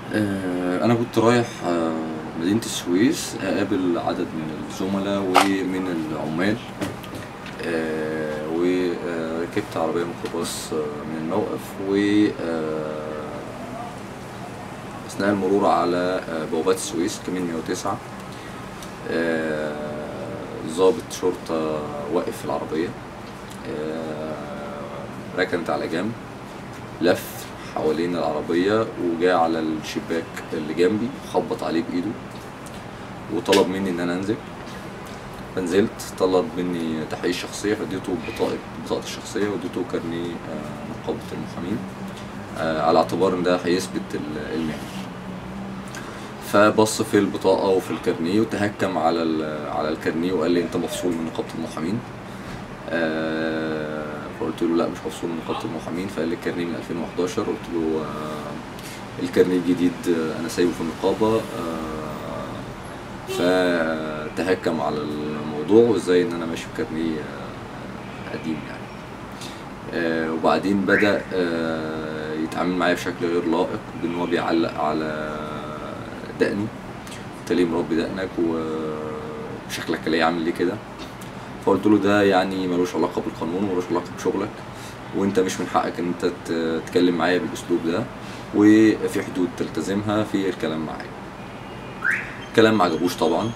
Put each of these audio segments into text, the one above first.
آه، أنا كنت رايح آه، مدينة السويس أقابل عدد من الزملاء ومن العمال آه، وركبت عربية ميكروباص آه، من الموقف و آه، أثناء المرور على آه، بوابات السويس كمين 109 آه، ضابط شرطة واقف في العربية آه، ركنت على جنب لف حوالين العربية وجاء على الشباك اللي جنبي خبط عليه بإيده وطلب مني إن أنا أنزل فنزلت طلب مني تحقيق شخصية فاديته بطاقة بطاقة الشخصية واديته كارنيه آه، نقابة المحامين آه، على اعتبار إن ده هيثبت ال- المهنة فبص في البطاقة وفي الكارنيه وتهكم على ال- على الكارنيه وقال لي أنت مفصول من نقابة المحامين آه، فقلت له لا مش مفصول من نقابة المحامين فقال لي الكارنيه من 2011 قلت له آه، الكارنيه الجديد آه، أنا سايبه في النقابة آه، فتهكم على الموضوع وازاي ان انا ماشي بكارنيه آه، قديم يعني آه، وبعدين بدأ آه، يتعامل معايا بشكل غير لائق بان هو بيعلق على دقني انت ليه مربي دقنك وشكلك ليه عامل ليه كده فقلت له ده يعني ملوش علاقة بالقانون وملوش علاقة بشغلك وانت مش من حقك ان انت ت- تتكلم معايا بالاسلوب ده وفي حدود تلتزمها في الكلام معايا الكلام ما عجبوش طبعا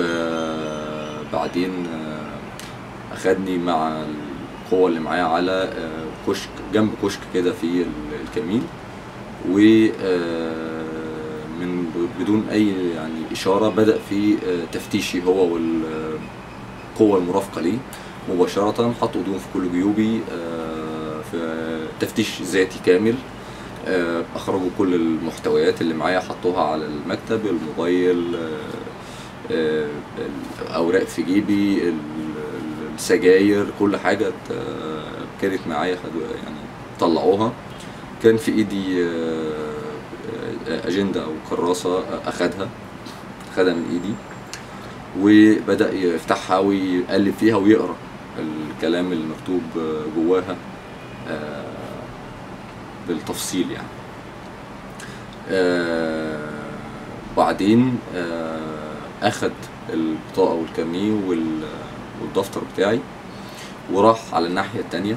وبعدين آه، اخدني مع القوة اللي معايا على آه، كشك جنب كشك كده في ال- الكمين و آه، من بدون اي يعني اشاره بدا في آه، تفتيشي هو والقوه المرافقه ليه مباشره حطوا ايديهم في كل جيوبي آه، في تفتيش ذاتي كامل آه، اخرجوا كل المحتويات اللي معايا حطوها على المكتب الموبايل آه، آه، الاوراق في جيبي ال- السجاير كل حاجه آه، كانت معايا خدوا يعني طلعوها كان في ايدي آه، آه، اجنده او كراسه آه، اخدها اخدها من ايدي وبدا يفتحها ويقلب فيها ويقرا الكلام اللي مكتوب آه، جواها آه، بالتفصيل يعني آه، بعدين آه، اخد البطاقه والكارنيه وال- والدفتر بتاعي وراح على الناحيه التانية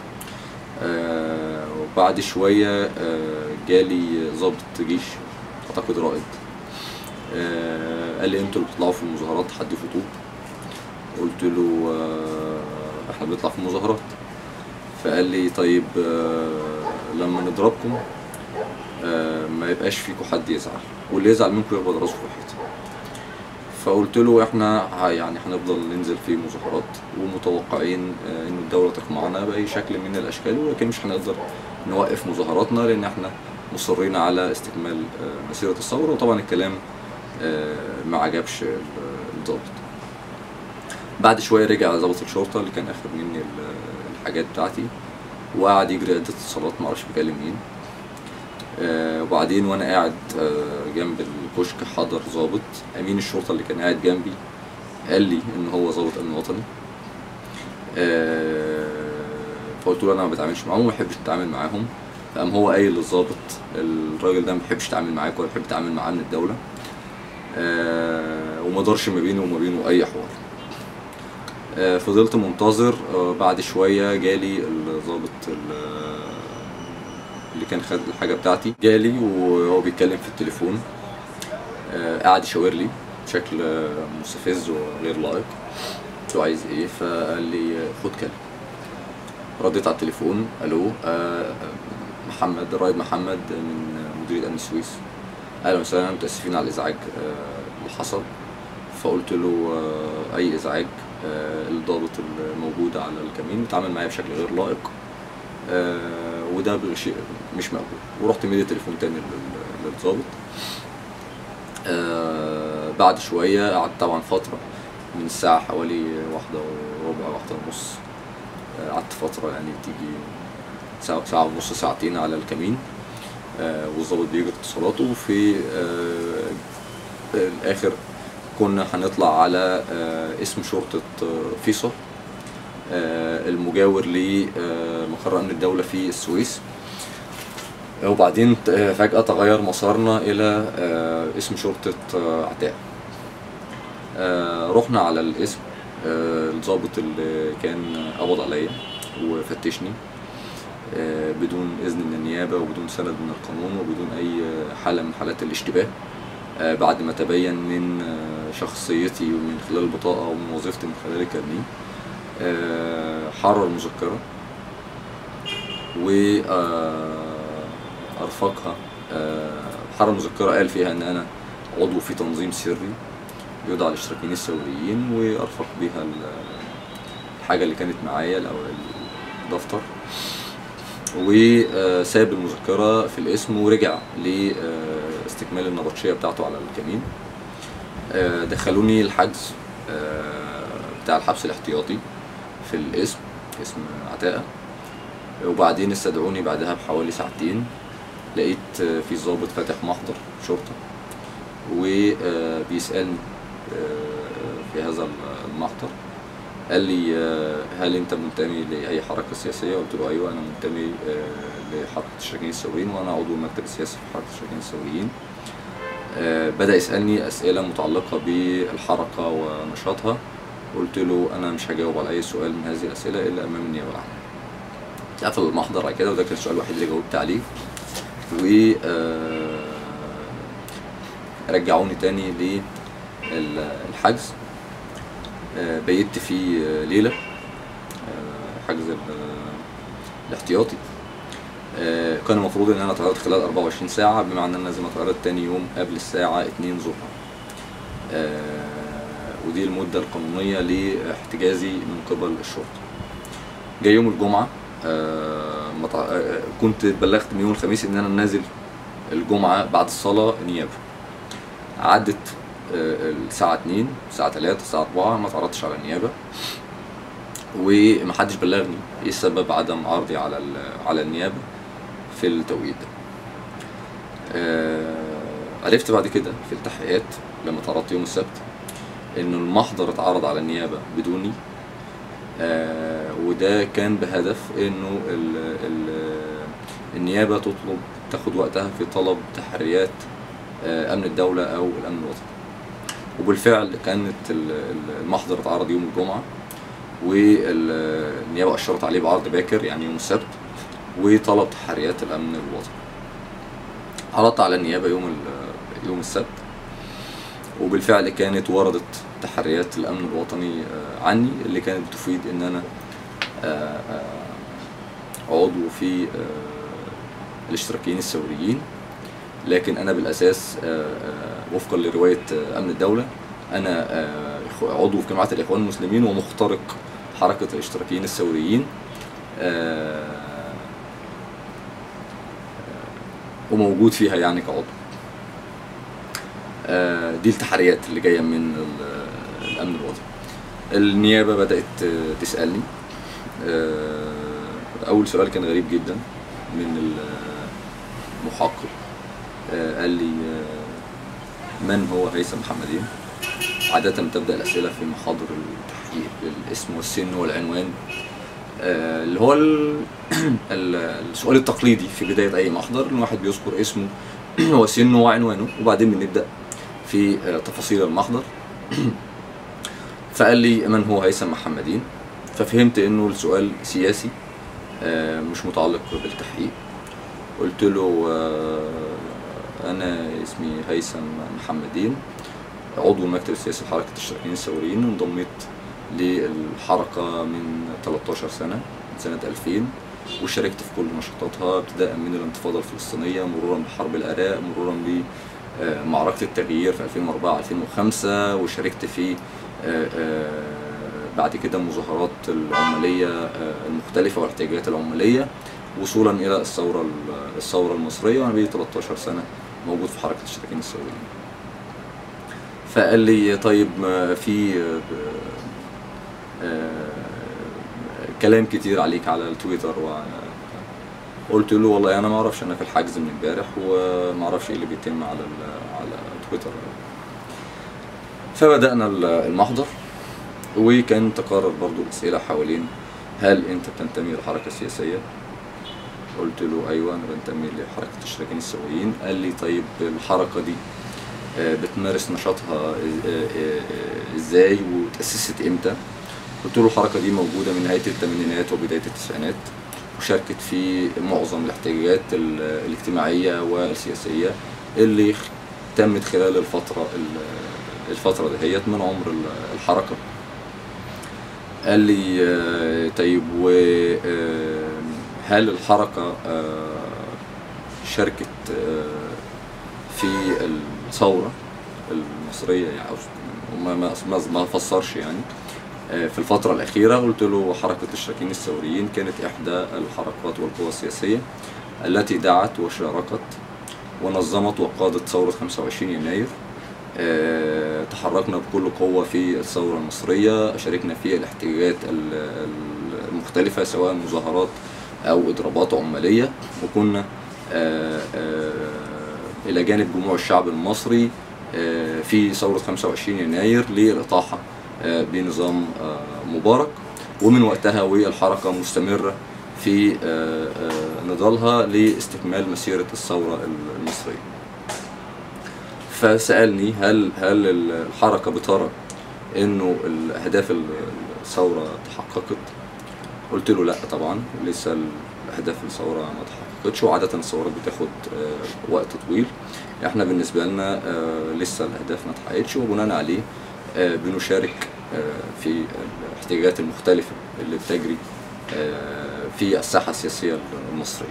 آه، وبعد شويه آه، جالي ضابط جيش اعتقد رائد آه، قال لي انتوا اللي بتطلعوا في المظاهرات تحدفوا طوب قلت له آه، احنا بنطلع في المظاهرات فقال لي طيب آه، لما نضربكم آه، ما يبقاش فيكم حد يزعل واللي يزعل منكم يخبط راسه في الحيط فقلت له احنا ه- يعني هنفضل ننزل في مظاهرات ومتوقعين آه، ان الدوله تقمعنا باي شكل من الاشكال ولكن مش هنقدر نوقف مظاهراتنا لان احنا مصرين على استكمال آه، مسيره الثوره وطبعا الكلام آه، ما عجبش ال- الضابط بعد شويه رجع ضابط الشرطه اللي كان اخد مني ال- الحاجات بتاعتي وقعد يجري عدة اتصالات معرفش بيكلم مين آه وبعدين وانا قاعد آه جنب الكشك حضر ضابط امين الشرطه اللي كان قاعد جنبي قال لي ان هو ضابط امن وطني آه فقلت له انا ما بتعاملش معاهم وما بحبش اتعامل معاهم فقام هو قايل للضابط الراجل ده ما بيحبش يتعامل معاك ولا بيحب يتعامل مع امن الدوله آه وما دارش ما بينه وما بينه اي حوار آه، فضلت منتظر آه، بعد شوية جالي الضابط ال- اللي كان خد الحاجة بتاعتي جالي وهو بيتكلم في التليفون آه، قعد يشاور لي بشكل آه، مستفز وغير لائق قلت له عايز ايه فقال لي آه، خد كلم رديت على التليفون الو آه، محمد الرائد محمد من مديرية امن السويس اهلا وسهلا متاسفين على الازعاج آه، اللي حصل فقلت له آه، اي ازعاج آه، الضابط الموجود على الكمين بيتعامل معايا بشكل غير لائق آه، وده شيء مش مقبول ورحت مدي تليفون تاني لل- للضابط آه، بعد شوية قعدت طبعا فترة من الساعة حوالي واحدة وربع واحدة ونص آه، قعدت فترة يعني تيجي ساعة ساعة ونص ساعتين على الكمين آه، والضابط بيجري اتصالاته وفي آه، الآخر كنا هنطلع على آه، اسم شرطة آه، فيصل آه، المجاور لمقر أمن الدولة في السويس وبعدين ت- آه، فجأة تغير مسارنا إلى آه، اسم شرطة آه، عتاق آه، رحنا على الاسم آه، الضابط اللي كان قبض عليا وفتشني آه، بدون إذن من النيابة وبدون سند من القانون وبدون أي حالة من حالات الاشتباه آه، بعد ما تبين من آه، شخصيتي ومن خلال البطاقة ومن وظيفتي من خلال الكارنيه آه، حرر مذكرة وأرفقها حرر مذكرة قال فيها إن أنا عضو في تنظيم سري يدعى الاشتراكيين الثوريين وأرفق بها ال- الحاجة اللي كانت معايا أو الدفتر وساب المذكرة في الاسم ورجع لاستكمال النبطشية بتاعته على الكمين آه، دخلوني الحجز آه، بتاع الحبس الاحتياطي في الاسم اسم عتاقة وبعدين استدعوني بعدها بحوالي ساعتين لقيت آه، في ضابط فاتح محضر شرطة وبيسألني في هذا المحضر قال لي آه، هل انت منتمي لاي حركه سياسيه قلت له ايوه انا منتمي آه، لحركه الشركين الثوريين وانا عضو المكتب السياسي في حركه الشركين الثوريين آه، بدا يسالني اسئله متعلقه بالحركه ونشاطها قلت له انا مش هجاوب على اي سؤال من هذه الاسئله الا امام النيابه العامه قفل المحضر على كده وده كان السؤال الوحيد اللي جاوبت عليه و آه، رجعوني تاني للحجز آه، بيت فيه آه، ليلة آه، حجز ال- الاحتياطي آه، كان المفروض ان انا اتعرض خلال 24 ساعة بمعنى ان انا لازم اتعرض تاني يوم قبل الساعة 2 ظهرا آه، ودي المدة القانونية لاحتجازي من قبل الشرطة جاي يوم الجمعة آه، ما تع- آه، كنت اتبلغت من يوم الخميس ان انا نازل الجمعة بعد الصلاة نيابة عدت آه، الساعة 2 الساعة 3 الساعة 4 ما اتعرضتش على النيابة ومحدش بلغني ايه سبب عدم عرضي على ال- على النيابة في التوقيت ده آه، عرفت بعد كده في التحقيقات لما اتعرضت يوم السبت انه المحضر اتعرض على النيابة بدوني آه، وده كان بهدف انه ال ال النيابة تطلب تاخد وقتها في طلب تحريات آه، امن الدولة او الامن الوطني وبالفعل كانت ال- ال- المحضر اتعرض يوم الجمعة والنيابة أشرت عليه بعرض باكر يعني يوم السبت وطلب تحريات الأمن الوطني عرضت على النيابة يوم ال- يوم السبت وبالفعل كانت وردت تحريات الأمن الوطني آه، عني اللي كانت بتفيد إن أنا آه، آه، عضو في آه، الاشتراكيين الثوريين لكن انا بالاساس آه، آه، وفقا لروايه آه، امن الدوله انا آه، إخو- عضو في جماعه الاخوان المسلمين ومخترق حركه الاشتراكيين الثوريين آه، آه، وموجود فيها يعني كعضو آه، دي التحريات اللي جايه من ال- الامن الوطني النيابه بدات آه، تسالني آه، اول سؤال كان غريب جدا من المحقق آه، قال لي آه، من هو هيثم محمدين عادة تبدأ الأسئلة في محاضر التحقيق بالاسم والسن والعنوان آه، اللي هو ال- ال- السؤال التقليدي في بداية أي محضر إن واحد بيذكر اسمه وسنه وعنوانه وبعدين بنبدأ في آه، تفاصيل المحضر فقال لي من هو هيثم محمدين ففهمت إنه السؤال سياسي آه، مش متعلق بالتحقيق قلت له آه، انا اسمي هيثم محمدين عضو المكتب السياسي لحركه الاشتراكيين الثوريين انضميت للحركه من 13 سنه من سنه 2000 وشاركت في كل نشاطاتها ابتداء من الانتفاضه الفلسطينيه مرورا بحرب العراق مرورا بمعركه التغيير في 2004 2005 وشاركت في آه، آه، بعد كده المظاهرات العماليه آه، المختلفه والاحتجاجات العماليه وصولا الى الثوره الثوره المصريه وانا بقالي 13 سنه موجود في حركه الاشتراكيين الثوريين فقال لي طيب ما في آه، آه، كلام كتير عليك على التويتر و قلت له والله انا ما اعرفش انا في الحجز من امبارح وما اعرفش ايه اللي بيتم على ال- على تويتر فبدانا ال- المحضر وكان تكرر برضو الاسئله حوالين هل انت بتنتمي للحركه السياسيه قلت له ايوه انا بنتمي لحركه الاشتراكيين الثوريين قال لي طيب الحركه دي آه، بتمارس نشاطها آه، آه، آه، ازاي وتاسست امتى قلت له الحركه دي موجوده من نهايه الثمانينات وبدايه التسعينات وشاركت في معظم الاحتجاجات ال- الاجتماعيه والسياسيه اللي خ- تمت خلال الفتره ال- الفتره دهيت من عمر ال- الحركه قال لي آه، طيب وهل الحركه آه، شاركت آه، في الثوره المصريه يعني أو ما ما ما, ما فسرش يعني آه، في الفترة الأخيرة قلت له حركة الاشتراكيين الثوريين كانت إحدى الحركات والقوى السياسية التي دعت وشاركت ونظمت وقادت ثورة 25 يناير آه، تحركنا بكل قوة في الثورة المصرية شاركنا في الاحتجاجات ال- ال- المختلفة سواء مظاهرات أو إضرابات عمالية وكنا آه، آه، إلى جانب جموع الشعب المصري آه، في ثورة 25 يناير للإطاحة آه، بنظام آه، مبارك ومن وقتها والحركة مستمرة في آه، آه، نضالها لاستكمال مسيرة الثورة المصرية فسألني هل هل الحركة بترى انه الاهداف الثورة تحققت قلت له لا طبعا لسه الاهداف الثورة ما تحققتش وعادة الثورات بتاخد آه، وقت طويل احنا بالنسبة لنا آه، لسه الاهداف ما اتحققتش وبناء عليه آه، بنشارك آه، في الاحتجاجات المختلفة اللي بتجري آه، في الساحة السياسية المصرية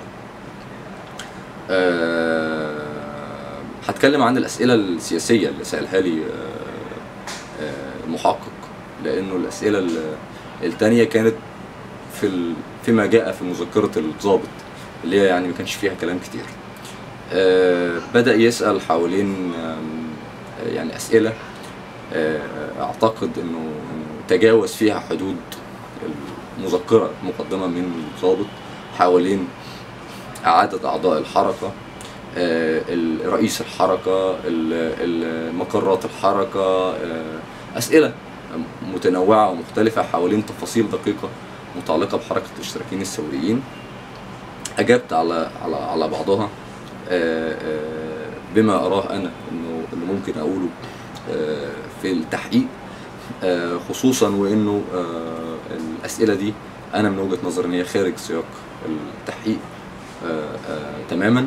آه، هتكلم عن الأسئلة السياسية اللي سألها لي آه، آه، المحقق لأنه الأسئلة ال- التانية كانت في ال- فيما جاء في مذكرة الضابط اللي هي يعني ما كانش فيها كلام كتير آه، بدأ يسأل حوالين آم، يعني أسئلة آه، أعتقد إنه إنه تجاوز فيها حدود المذكرة المقدمة من الضابط حوالين إعادة أعضاء الحركة آه، ال- رئيس الحركة ال- ال- مقرات الحركة آه، أسئلة متنوعة ومختلفة حوالين تفاصيل دقيقة متعلقة بحركة الاشتراكيين الثوريين أجبت على على على بعضها آه، آه، بما أراه أنا إنه إنه ممكن أقوله آه، في التحقيق آه، خصوصا وإنه آه، الأسئلة دي أنا من وجهة نظري إن هي خارج سياق التحقيق آه، آه، تماما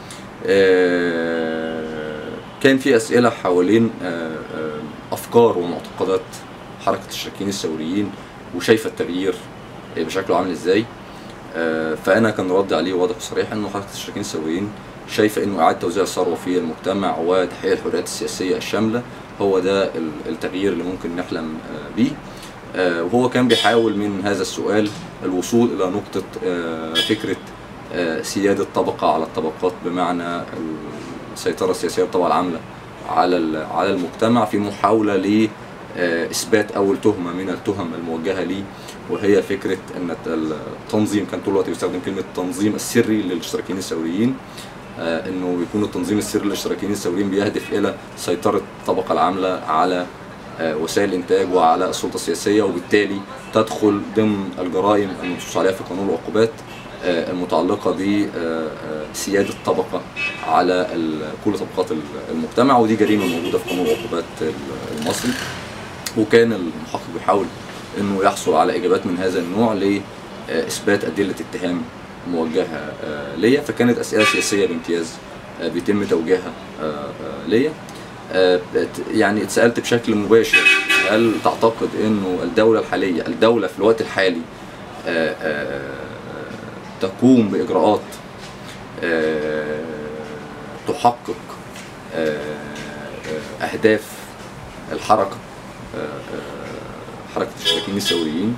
آه، كان في أسئلة حوالين آه، آه، أفكار ومعتقدات حركة الاشتراكيين الثوريين وشايفة التغيير بشكله عامل إزاي آه، فأنا كان ردي عليه واضح وصريح إنه حركة الاشتراكيين الثوريين شايفة إنه إعادة توزيع الثروة في المجتمع وتحقيق الحريات السياسية الشاملة هو ده ال- التغيير اللي ممكن نحلم آه، بيه آه، وهو كان بيحاول من هذا السؤال الوصول إلى نقطة آه، فكرة آه، سيادة طبقة على الطبقات بمعنى السيطرة السياسية والطبقة العاملة على ال- على المجتمع في محاولة لإثبات أول تهمة من التهم الموجهة ليه وهي فكرة أن التنظيم كان طول الوقت بيستخدم كلمة التنظيم السري للاشتراكيين الثوريين آه، انه يكون التنظيم السري للاشتراكيين الثوريين بيهدف الى سيطره الطبقه العامله على آه، وسائل الانتاج وعلى السلطه السياسيه وبالتالي تدخل ضمن الجرائم المنصوص عليها في قانون العقوبات آه، المتعلقه بسياده طبقه على ال- كل طبقات ال- المجتمع ودي جريمه موجوده في قانون العقوبات ال- المصري وكان المحقق بيحاول انه يحصل على اجابات من هذا النوع لاثبات ادله اتهام موجهه آه، ليا فكانت اسئله سياسيه بامتياز آه، بيتم توجيهها آه، آه، ليا آه، بت- يعني اتسالت بشكل مباشر هل تعتقد انه الدوله الحاليه الدوله في الوقت الحالي آه، آه، تقوم باجراءات آه، تحقق آه، آه، اهداف الحركه آه، آه، حركه الاشتراكيين الثوريين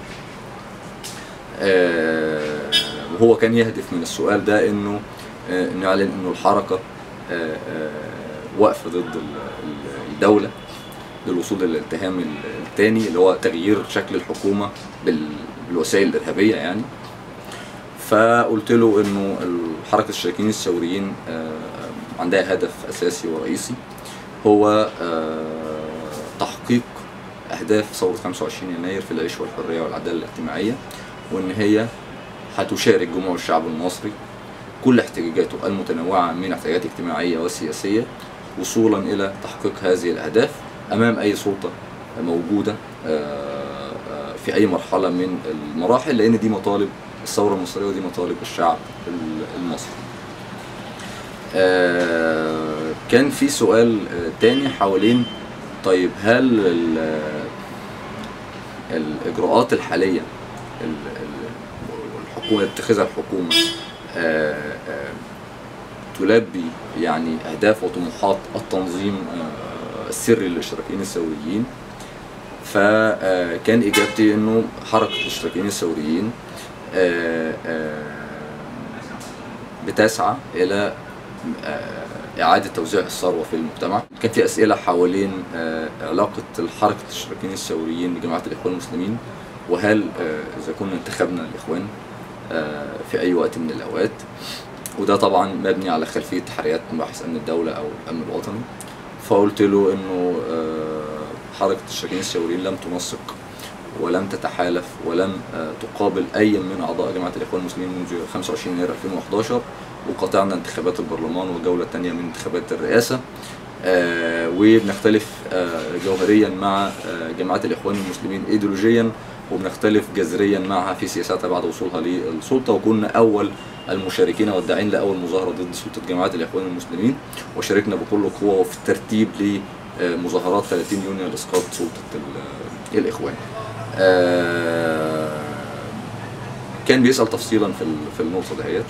آه، وهو كان يهدف من السؤال ده انه آه، نعلن انه الحركه آه، آه، واقفه ضد ال- ال- الدوله للوصول للاتهام الثاني اللي هو تغيير شكل الحكومه بال- بالوسائل الارهابيه يعني فقلت له انه حركه الاشتراكيين الثوريين آه، عندها هدف اساسي ورئيسي هو آه، تحقيق اهداف ثوره 25 يناير في العيش والحريه والعداله الاجتماعيه وان هي هتشارك جموع الشعب المصري كل احتياجاته المتنوعة من احتياجات اجتماعية وسياسية وصولا إلى تحقيق هذه الأهداف أمام أي سلطة موجودة آه، آه، في أي مرحلة من المراحل لأن دي مطالب الثورة المصرية ودي مطالب الشعب المصري. آه، كان في سؤال تاني حوالين طيب هل الإجراءات الحالية الحكومة اتخذها الحكومة تلبي يعني أهداف وطموحات التنظيم السري للاشتراكيين الثوريين فكان اجابتي انه حركه الاشتراكيين الثوريين بتسعى الى اعاده توزيع الثروه في المجتمع كان في اسئله حوالين علاقه حركه الاشتراكيين الثوريين بجماعه الاخوان المسلمين وهل اذا كنا انتخبنا الاخوان في اي وقت من الاوقات وده طبعا مبني على خلفيه تحريات مباحث امن الدوله او الامن الوطني فقلت له انه حركه الاشتراكيين الثوريين لم تنسق ولم تتحالف ولم تقابل اي من اعضاء جماعه الاخوان المسلمين منذ 25 يناير 2011 وقاطعنا انتخابات البرلمان والجوله الثانيه من انتخابات الرئاسه وبنختلف جوهريا مع جماعه الاخوان المسلمين ايديولوجيا وبنختلف جذريا معها في سياساتها بعد وصولها للسلطه وكنا اول المشاركين والداعين لاول مظاهره ضد سلطه جماعه الاخوان المسلمين وشاركنا بكل قوه وفي الترتيب لمظاهرات 30 يونيو لاسقاط سلطه الاخوان. كان بيسال تفصيلا في في النقطه دهيت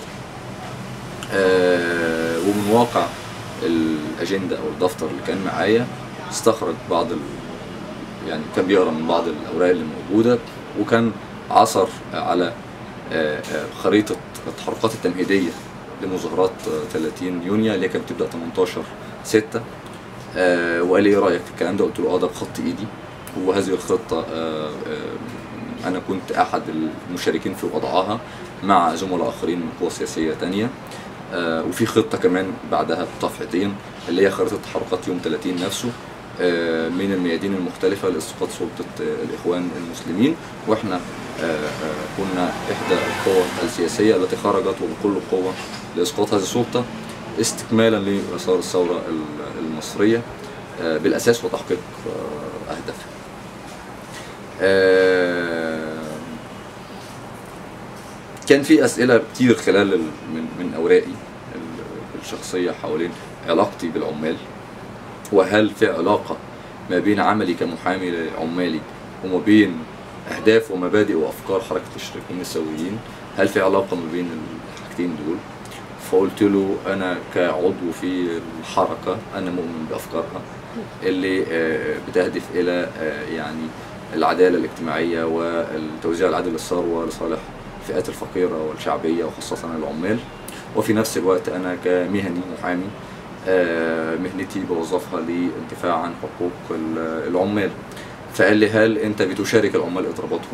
ومن واقع الاجنده او الدفتر اللي كان معايا استخرج بعض ال... يعني كان بيقرا من بعض الاوراق اللي موجوده وكان عثر على خريطه التحركات التمهيديه لمظاهرات 30 يونيو اللي كانت بتبدا 18 6 آه وقال لي ايه رايك في الكلام ده قلت له اه ده بخط ايدي وهذه الخطه آه آه انا كنت احد المشاركين في وضعها مع زملاء اخرين من قوى سياسيه تانية آه وفي خطه كمان بعدها بصفحتين اللي هي خريطه تحركات يوم 30 نفسه آه من الميادين المختلفه لاسقاط سلطه الاخوان المسلمين واحنا كنا احدى القوى السياسيه التي خرجت وبكل قوه لاسقاط هذه السلطه استكمالا لمسار الثوره المصريه بالاساس وتحقيق اهدافها. كان في اسئله كتير خلال من من اوراقي الشخصيه حوالين علاقتي بالعمال وهل في علاقه ما بين عملي كمحامي عمالي وما بين اهداف ومبادئ وافكار حركه الاشتراكيين الثوريين هل في علاقه ما بين الحاجتين دول فقلت له انا كعضو في الحركه انا مؤمن بافكارها اللي بتهدف الى يعني العداله الاجتماعيه والتوزيع العادل للثروه لصالح الفئات الفقيره والشعبيه وخاصه العمال وفي نفس الوقت انا كمهني محامي مهنتي بوظفها للدفاع عن حقوق العمال فقال لي هل انت بتشارك العمال اضراباتهم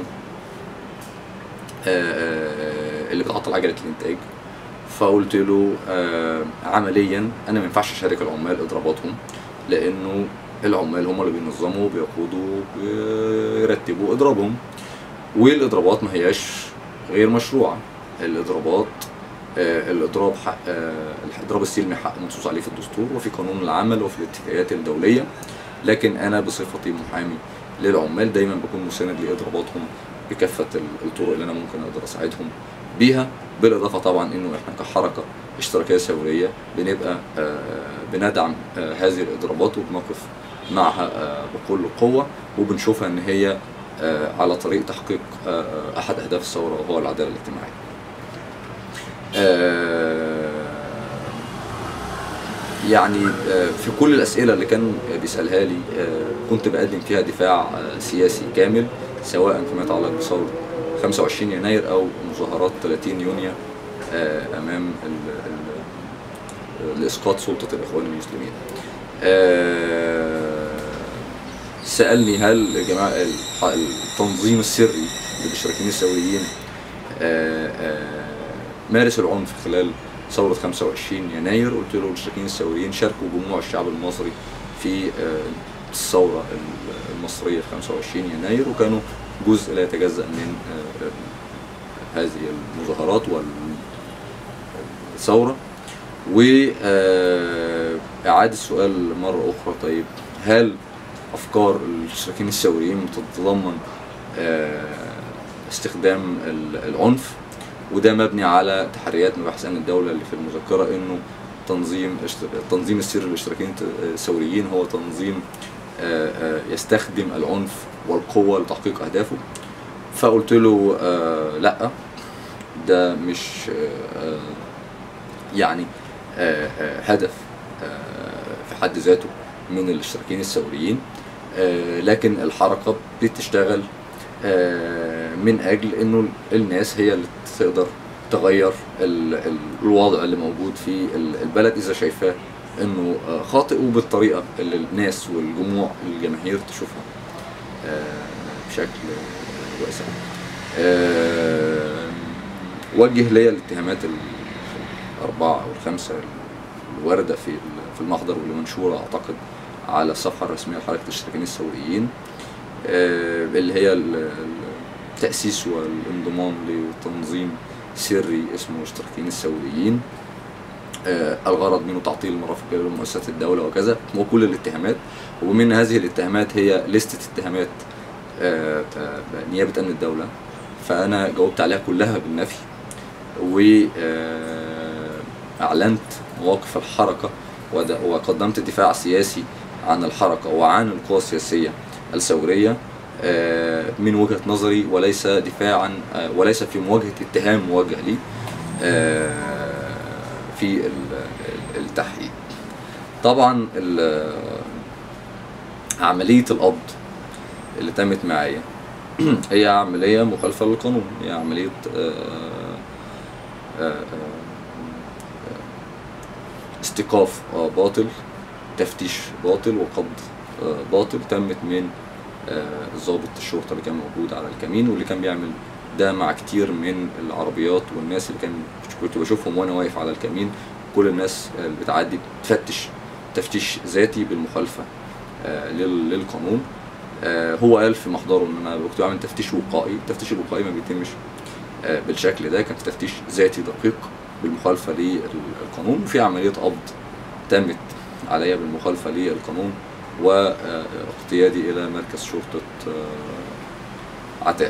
اللي بتعطل عجله الانتاج فقلت له عمليا انا ما ينفعش اشارك العمال اضراباتهم لانه العمال هم اللي بينظموا وبيقودوا ويرتبوا اضرابهم والاضرابات ما هياش غير مشروعه الاضرابات الاضراب حق الاضراب السلمي حق منصوص عليه في الدستور وفي قانون العمل وفي الاتفاقيات الدوليه لكن انا بصفتي محامي للعمال دايما بكون مساند لاضراباتهم بكافه الطرق اللي انا ممكن اقدر اساعدهم بيها بالاضافه طبعا انه احنا كحركه اشتراكيه ثوريه بنبقى بندعم هذه الاضرابات وبنقف معها بكل قوه وبنشوفها ان هي على طريق تحقيق احد اهداف الثوره وهو العداله الاجتماعيه. يعني في كل الاسئله اللي كان بيسالها لي كنت بقدم فيها دفاع سياسي كامل سواء فيما يتعلق بثوره 25 يناير او مظاهرات 30 يونيو امام لاسقاط سلطه الاخوان المسلمين. سالني هل جماعه التنظيم السري للاشتراكيين الثوريين مارس العنف خلال ثورة 25 يناير قلت له الاشتراكيين الثوريين شاركوا جموع الشعب المصري في الثورة المصرية في 25 يناير وكانوا جزء لا يتجزأ من هذه المظاهرات الثورة وإعادة السؤال مرة أخرى طيب هل أفكار المشتركين الثوريين بتتضمن آه، استخدام ال- العنف وده مبني على تحريات مباحث امن الدوله اللي في المذكره انه تنظيم اشت- التنظيم السري للاشتراكيين الت- الثوريين هو تنظيم آه، آه، يستخدم العنف والقوه لتحقيق اهدافه فقلت له آه، لا ده مش آه، آه، يعني آه، آه، هدف آه، في حد ذاته من الاشتراكيين الثوريين آه، لكن الحركه بتشتغل آه، من اجل انه الناس هي اللي تقدر تغير ال- ال- الوضع اللي موجود في ال- البلد اذا شايفاه انه آه، خاطئ وبالطريقه اللي الناس والجموع الجماهير تشوفها آه، بشكل آه، واسع. آه، وجه ليا الاتهامات ال- الاربعه او الخمسه الوارده في ال- في المحضر واللي منشوره اعتقد على الصفحه الرسميه لحركه الاشتراكيين الثوريين آه، اللي هي ال- ال- التأسيس والانضمام لتنظيم سري اسمه الاشتراكيين الثوريين آه، الغرض منه تعطيل المرافق لمؤسسات الدولة وكذا وكل الاتهامات ومن هذه الاتهامات هي لستة اتهامات آه، آه، نيابة أمن الدولة فأنا جاوبت عليها كلها بالنفي وأعلنت مواقف الحركة ود- وقدمت دفاع سياسي عن الحركة وعن القوى السياسية الثورية آه، من وجهة نظري وليس دفاعا آه، وليس في مواجهة اتهام موجه لي آه، في ال- ال- التحقيق طبعا ال- عملية القبض اللي تمت معايا هي عملية مخالفة للقانون هي عملية آه، آه، آه، استيقاف آه، باطل تفتيش باطل وقبض آه، باطل تمت من آه، ضابط الشرطة اللي كان موجود على الكمين واللي كان بيعمل ده مع كتير من العربيات والناس اللي كان كنت بشوفهم وانا واقف على الكمين كل الناس اللي بتعدي بتفتش تفتيش ذاتي بالمخالفة آه، لل- للقانون آه، هو قال في محضره ان انا كنت بعمل تفتيش وقائي التفتيش الوقائي ما بيتمش آه، بالشكل ده كان تفتيش ذاتي دقيق بالمخالفة للقانون وفي عملية قبض تمت عليا بالمخالفة للقانون واقتيادي إلى مركز شرطة آه، عتاق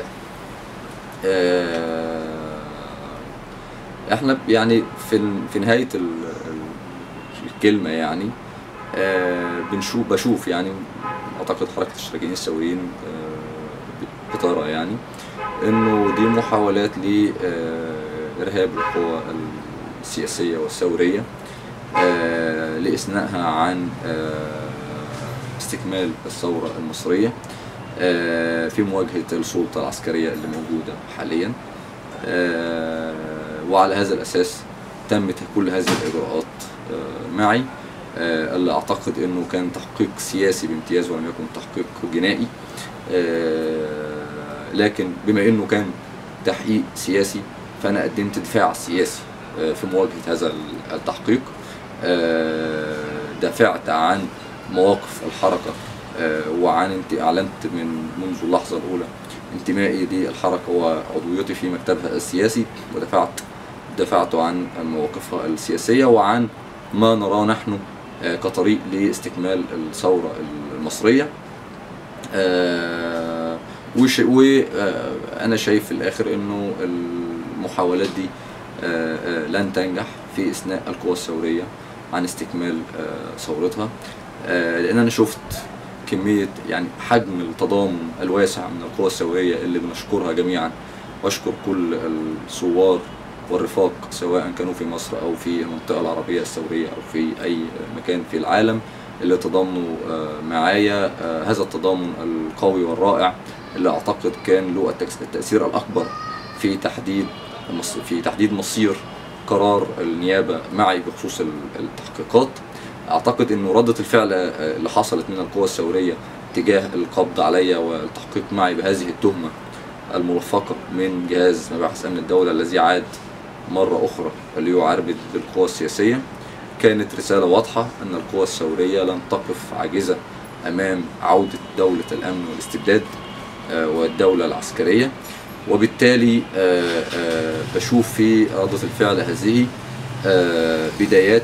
آه، احنا يعني في في نهاية ال- ال- الكلمة يعني آه، بنشوف بشوف يعني اعتقد حركة الاشتراكيين الثوريين آه، بترى يعني انه دي محاولات لارهاب القوى السياسية والثورية آه، لإثنائها عن آه، استكمال الثورة المصرية آه، في مواجهة السلطة العسكرية اللي موجودة حاليا آه، وعلى هذا الأساس تمت كل هذه الإجراءات آه، معي آه، اللي أعتقد أنه كان تحقيق سياسي بامتياز ولم يكن تحقيق جنائي آه، لكن بما أنه كان تحقيق سياسي فأنا قدمت دفاع سياسي آه، في مواجهة هذا التحقيق آه، دافعت عن مواقف الحركة آه، وعن انت اعلنت من منذ اللحظة الأولى انتمائي للحركة وعضويتي في مكتبها السياسي ودفعت دفعت عن مواقفها السياسية وعن ما نراه نحن آه، كطريق لاستكمال الثورة المصرية آه، وش وأنا شايف في الآخر إنه المحاولات دي آه، آه، لن تنجح في إثناء القوى الثورية عن استكمال آه، ثورتها آه، لأن أنا شفت كمية يعني حجم التضامن الواسع من القوى الثورية اللي بنشكرها جميعا وأشكر كل الثوار والرفاق سواء كانوا في مصر أو في المنطقة العربية الثورية أو في أي مكان في العالم اللي تضامنوا آه، معايا آه، هذا التضامن القوي والرائع اللي أعتقد كان له التكس- التأثير الأكبر في تحديد مص- في تحديد مصير قرار النيابة معي بخصوص ال- التحقيقات أعتقد أنه ردة الفعل آه، اللي حصلت من القوى الثورية تجاه القبض عليا والتحقيق معي بهذه التهمة الملفقة من جهاز مباحث أمن الدولة الذي عاد مرة أخرى ليعربد بالقوى السياسية كانت رسالة واضحة أن القوى الثورية لن تقف عاجزة أمام عودة دولة الأمن والاستبداد آه، والدولة العسكرية وبالتالي آه، آه، بشوف في ردة الفعل هذه آه، بدايات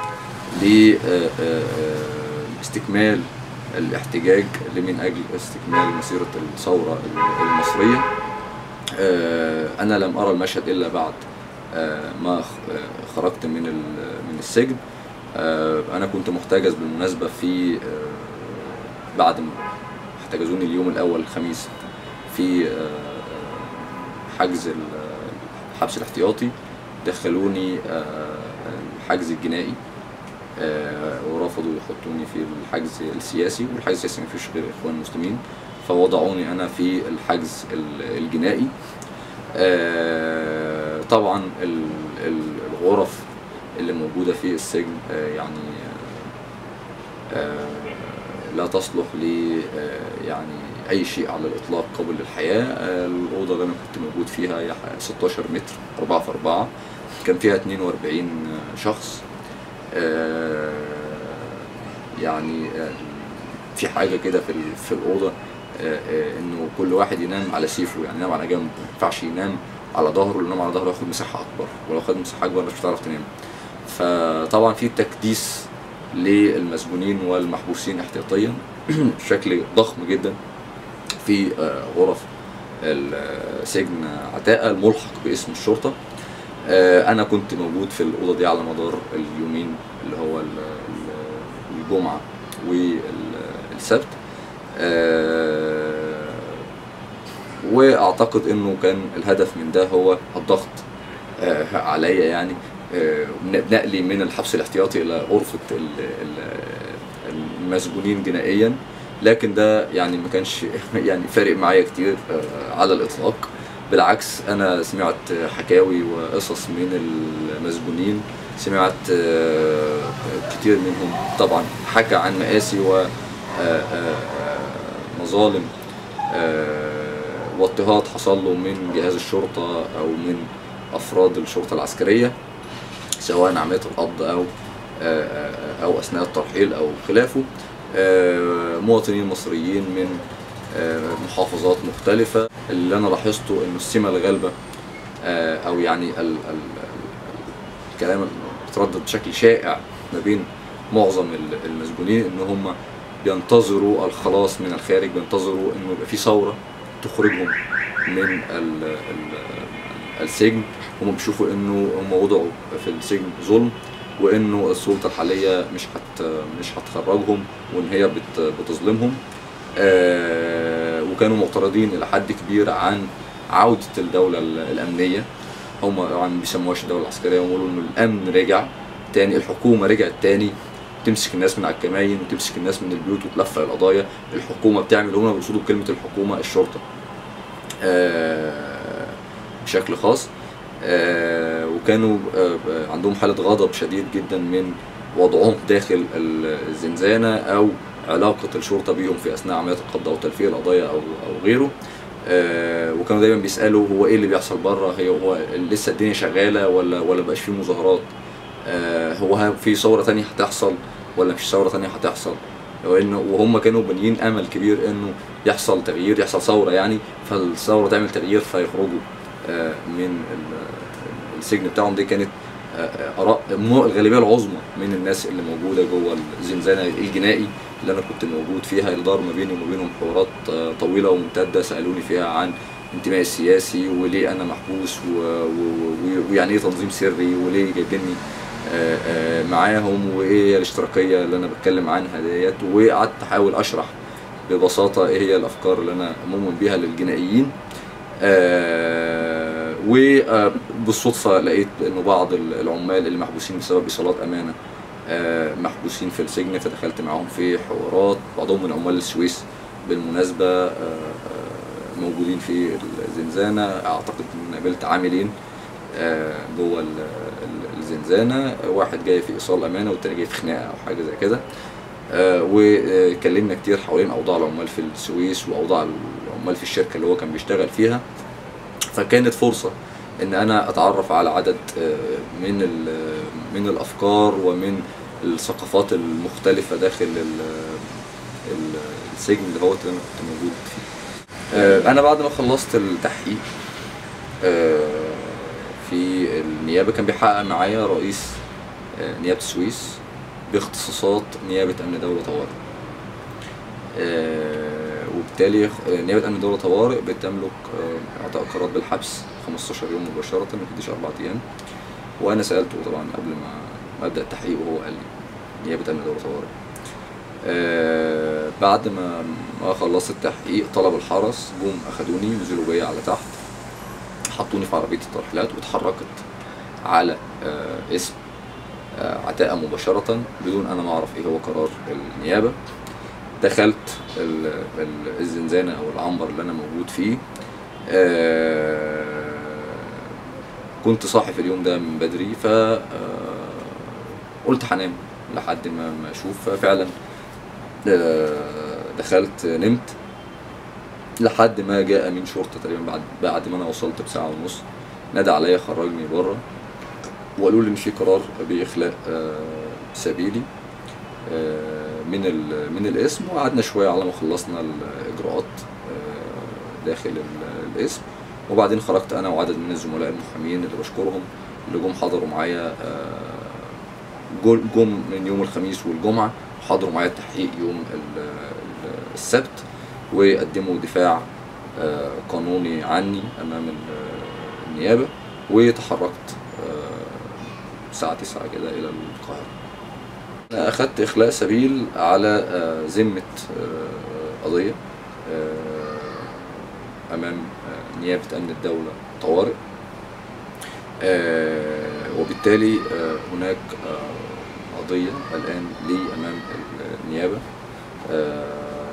لاستكمال الاحتجاج من اجل استكمال مسيره الثوره المصريه آه، انا لم ارى المشهد الا بعد آه، ما خ- آه، خرجت من ال- من السجن آه، انا كنت محتجز بالمناسبه في آه، بعد ما احتجزوني اليوم الاول الخميس في آه، حجز ال- الحبس الاحتياطي دخلوني آه، الحجز الجنائي آه، ورفضوا يحطوني في الحجز السياسي والحجز السياسي ما فيش غير اخوان مسلمين فوضعوني انا في الحجز ال- الجنائي آه، طبعا ال- ال- الغرف اللي موجوده في السجن آه، يعني آه، آه، لا تصلح ل آه، يعني اي شيء على الاطلاق قابل للحياه آه، الاوضه اللي انا كنت موجود فيها هي 16 متر 4 في 4 كان فيها 42 شخص آه، يعني آه، في حاجه كده في ال- في الاوضه آه، آه، انه كل واحد ينام على سيفه يعني ينام على جنب ما ينفعش ينام على ظهره لو نام على ظهره ياخد مساحه اكبر ولو خد مساحه اكبر مش هتعرف تنام فطبعا في تكديس للمسجونين والمحبوسين احتياطيا بشكل ضخم جدا في آه، غرف السجن عتاقة الملحق باسم الشرطة آه، أنا كنت موجود في الأوضة دي على مدار اليومين اللي هو ال- ال- الجمعة والسبت آه، وأعتقد إنه كان الهدف من ده هو الضغط آه، عليا يعني آه، نقلي من الحبس الاحتياطي إلى غرفة ال- ال- المسجونين جنائيا لكن ده يعني ما كانش يعني فارق معايا كتير آه، على الاطلاق بالعكس انا سمعت حكاوي وقصص من المسجونين سمعت آه، كتير منهم طبعا حكى عن مآسي و آه، آه، آه، مظالم آه، واضطهاد حصل له من جهاز الشرطة أو من أفراد الشرطة العسكرية سواء عملية القبض أو آه، آه، أو أثناء الترحيل أو خلافه آه، مواطنين مصريين من آه، محافظات مختلفة اللي أنا لاحظته إنه السمة الغالبة آه، أو يعني ال- ال- ال- الكلام اللي بيتردد بشكل شائع ما بين معظم ال- المسجونين إن هم بينتظروا الخلاص من الخارج بينتظروا إنه يبقى في ثورة تخرجهم من ال ال السجن هم بيشوفوا إنه هم وضعوا في السجن ظلم وانه السلطه الحاليه مش هت مش هتخرجهم وان هي بت بتظلمهم آه وكانوا معترضين الى حد كبير عن عوده الدوله ال- الامنيه هم طبعا ما بيسموهاش الدوله العسكريه هم بيقولوا انه الامن رجع تاني الحكومه رجعت تاني تمسك الناس من على الكماين وتمسك الناس من البيوت وتلفق القضايا الحكومه بتعمل هم بيقصدوا بكلمه الحكومه الشرطه آه بشكل خاص آه، وكانوا آه، آه، عندهم حالة غضب شديد جدا من وضعهم داخل الزنزانة أو علاقة الشرطة بيهم في أثناء عمليات القبض أو تلفيق القضايا أو أو غيره آه، وكانوا دايما بيسألوا هو إيه اللي بيحصل بره هي هو لسه الدنيا شغالة ولا ولا مبقاش فيه مظاهرات آه، هو ها- في ثورة تانية هتحصل ولا مفيش ثورة تانية هتحصل وانه وهم كانوا بانيين امل كبير انه يحصل تغيير يحصل ثوره يعني فالثوره تعمل تغيير فيخرجوا آه، من ال- السجن بتاعهم دي كانت آه، آه، اراء مو- الغالبيه العظمى من الناس اللي موجوده جوه الزنزانه الجنائي اللي انا كنت موجود فيها اللي دار ما بيني وما بينهم حوارات آه، طويله وممتده سالوني فيها عن انتمائي السياسي وليه انا محبوس و- و- و- ويعني ايه تنظيم سري وليه جايبيني آه، آه، معاهم وايه هي الاشتراكيه اللي انا بتكلم عنها ديت وقعدت احاول اشرح ببساطه ايه هي الافكار اللي انا مؤمن بيها للجنائيين آه، وبالصدفه لقيت انه بعض العمال اللي محبوسين بسبب ايصالات امانه آه، محبوسين في السجن فدخلت معاهم في حوارات بعضهم من عمال السويس بالمناسبه آه، آه، موجودين في الزنزانه اعتقد ان قابلت عاملين آه، جوه ال- ال- الزنزانه واحد جاي في ايصال امانه والتاني جاي في خناقه او حاجه زي كده آه، واتكلمنا كتير حوالين اوضاع العمال في السويس واوضاع العمال في الشركه اللي هو كان بيشتغل فيها فكانت فرصه ان انا اتعرف على عدد آه، من ال- من الافكار ومن الثقافات المختلفه داخل ال- ال- السجن اللي هو اللي انا كنت موجود فيه آه، انا بعد ما خلصت التحقيق آه، في النيابه كان بيحقق معايا رئيس آه، نيابه السويس باختصاصات نيابه امن دوله طوارئ آه، وبالتالي آه، نيابه امن دوله طوارئ بتملك آه، اعطاء قرارات بالحبس 15 يوم مباشره ما يجيش اربع ايام وانا سالته طبعا قبل ما ما ابدا التحقيق وهو قال لي نيابه امن دوله طوارئ آه، بعد ما ما خلصت التحقيق طلب الحرس جم اخدوني نزلوا بيا على تحت حطوني في عربيه الترحيلات واتحركت على آه، اسم آه، عتاقة مباشرة بدون أنا ما أعرف إيه هو قرار النيابة دخلت ال- ال- الزنزانة أو العنبر اللي أنا موجود فيه آه، كنت صاحي في اليوم ده من بدري ف آه، قلت هنام لحد ما ما اشوف ففعلا آه، دخلت نمت لحد ما جاء امين شرطه تقريبا بعد بعد ما انا وصلت بساعه ونص نادى عليا خرجني بره وقالوا لي ان في قرار باخلاء آه، سبيلي آه، من ال- من الاسم وقعدنا شويه على ما خلصنا الاجراءات آه، داخل ال- الاسم وبعدين خرجت انا وعدد من الزملاء المحامين اللي بشكرهم اللي جم حضروا معايا آه، جول- جم من يوم الخميس والجمعه حضروا معايا التحقيق يوم ال- ال- السبت وقدموا دفاع آه، قانوني عني امام ال- النيابه وتحركت آه، الساعه 9 كده الى القاهره أنا أخدت إخلاء سبيل على آه، ذمة آه، قضية آه، أمام آه، نيابة أمن الدولة طوارئ آه، وبالتالي آه، هناك آه، قضية الآن لي أمام النيابة آه،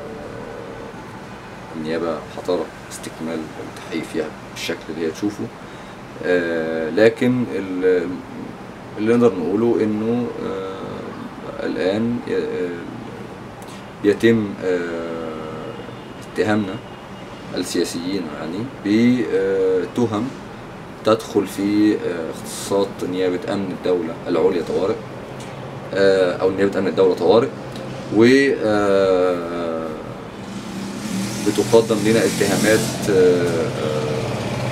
النيابة هترى استكمال التحقيق فيها بالشكل اللي هي تشوفه آه، لكن ال- اللي نقدر نقوله انه آه، الان ي- آه، يتم آه، اتهامنا السياسيين يعني بتهم تدخل في آه، اختصاصات نيابة أمن الدولة العليا طوارئ آه، أو نيابة أمن الدولة طوارئ و آه، بتقدم لنا اتهامات آه، آه،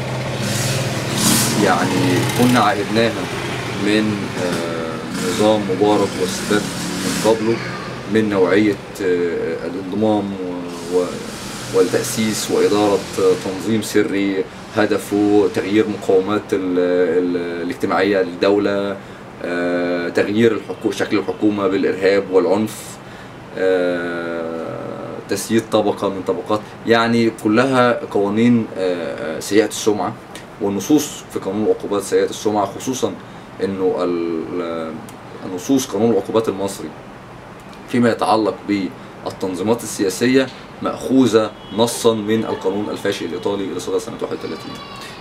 يعني كنا عهدناها من آه، نظام مبارك والسادات من قبله من نوعية آه، الانضمام و- و- والتأسيس وإدارة آه، تنظيم سري هدفه تغيير مقومات ال- ال- الاجتماعية للدولة آه، تغيير الحكو- شكل الحكومة بالإرهاب والعنف آه، تسيير طبقة من طبقات يعني كلها قوانين آه، آه، سيئة السمعة والنصوص في قانون العقوبات سيئة السمعة خصوصا انه ال- النصوص قانون العقوبات المصري فيما يتعلق بالتنظيمات السياسية مأخوذة نصا من القانون الفاشل الإيطالي اللي صدر سنة 31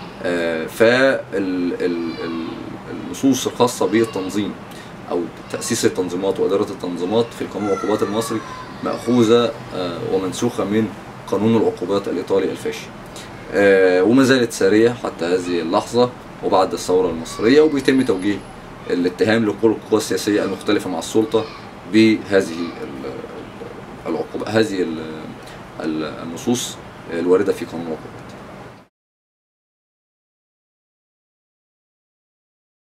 فالنصوص الخاصة بالتنظيم أو تأسيس التنظيمات وإدارة التنظيمات في قانون العقوبات المصري مأخوذة آه، ومنسوخة من قانون العقوبات الإيطالي الفاشل آه، وما زالت سارية حتى هذه اللحظة وبعد الثورة المصرية وبيتم توجيه الاتهام لكل القوى السياسية المختلفة مع السلطة بهذه ال- العقوبة هذه ال- ال- النصوص الواردة في قانون العقوبات